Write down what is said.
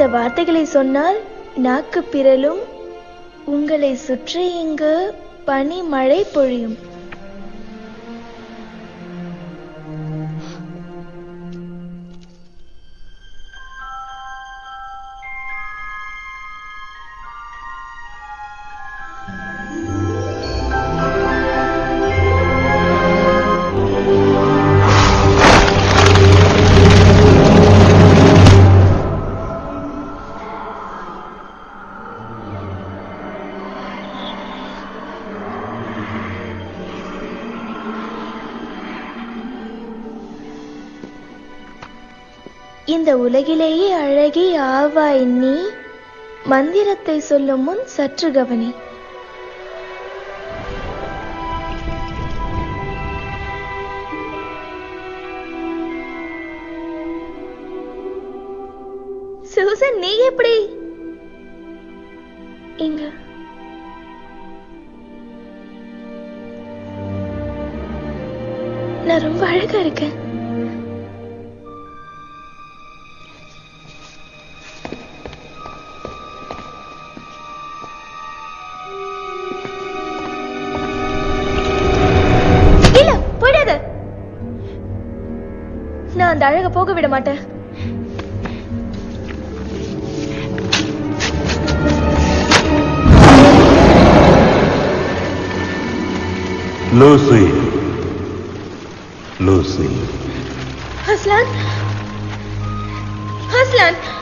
இந்த வார்த்தைகளை சொன்னால் நாக்கு பிறலும் உங்களை சுற்றி இங்கு பனி மழை பொழியும் இந்த உலகிலேயே அழகி ஆவாய் நீ மந்திரத்தை சொல்லும் முன் சற்று கவனி சூசன் நீ எப்படி இங்க நான் ரொம்ப அழகா இருக்கேன் இல்ல போயிடாத நான் அந்த அழக போக விட மாட்டேன் லூசி லூசி அஸ்லான் அஸ்லான்